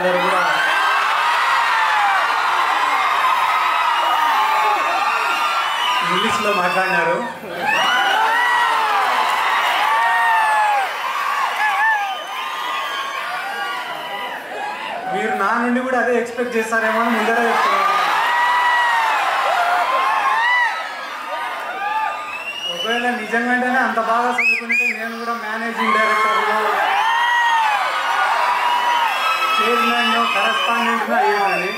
అందరూ కూడా ఇంగ్లీష్లో మాట్లాడినారు మీరు నా నుండి కూడా అదే ఎక్స్పెక్ట్ చేస్తారేమో అని ముందరే చెప్తున్నాను ఒకవేళ నిజంగానే అంత బాగా చదువుకుంటే నేను కూడా మేనేజింగ్ డైరెక్టర్లో చైర్మన్ కరస్పాండెంట్ అయ్యేవాడిని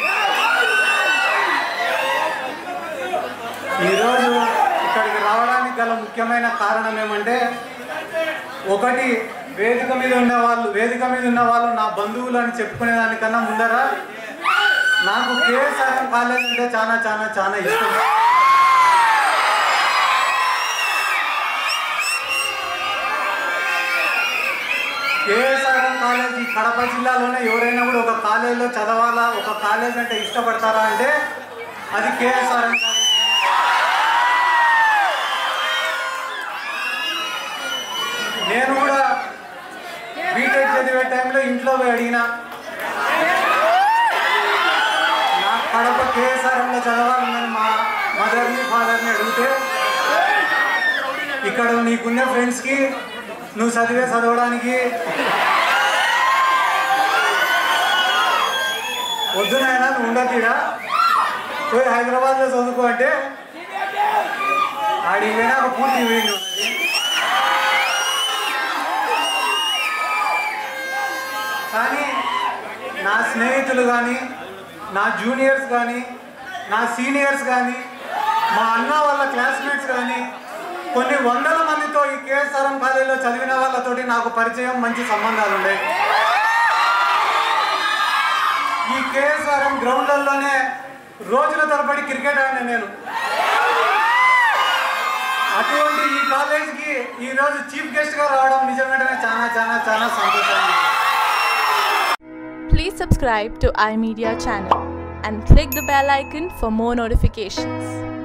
ఈరోజు ఇక్కడికి రావడానికి గల ముఖ్యమైన కారణం ఏమంటే ఒకటి వేదిక మీద ఉన్న వాళ్ళు వేదిక మీద ఉన్న వాళ్ళు నా బంధువులు అని చెప్పుకునే దానికన్నా ముందర నాకు కేఎస్ఆర్ఎం కాలేజ్ అంటే చాలా చాలా చాలా ఇష్టం కేఎస్ఆర్ఎం కాలేజ్ ఈ కడప జిల్లాలోనే ఎవరైనా కూడా ఒక కాలేజీలో చదవాలా ఒక కాలేజ్ అంటే ఇష్టపడతారా అంటే అది కేఎస్ఆర్ఎం కాలేజ్ నేను కూడా బీటెక్ చదివే టైంలో ఇంట్లో పోయి అడిగిన నా కడప కేఎస్ఆర్ఎంలో చదవాలని మా మదర్ని ఫాదర్ని అడిగితే ఇక్కడ నీకున్న ఫ్రెండ్స్కి నువ్వు చదివే చదవడానికి వద్దు నాయన నువ్వు ఉండతీడా పోయి హైదరాబాద్లో చదువుకో అంటే ఆడికి పోయినాక పూర్తి పోయింది ఉన్నది కానీ నా స్నేహితులు కానీ నా జూనియర్స్ కానీ నా సీనియర్స్ కానీ మా అన్న వాళ్ళ క్లాస్మేట్స్ కానీ కొన్ని వందల మందితో ఈ కేఎస్ఆర్ఎం కాలేజీలో చదివిన వాళ్ళతోటి నాకు పరిచయం మంచి సంబంధాలు ఉన్నాయి ఈ కేఎస్ఆర్ఎం గ్రౌండ్లలోనే రోజుల తరబడి క్రికెట్ ఆడిన నేను అటువంటి ఈ కాలేజీకి ఈరోజు చీఫ్ గెస్ట్గా రావడం నిజంగానే చాలా చాలా చాలా సంతోషంగా ఉంది. Please subscribe to iMedia channel and click the bell icon for more notifications.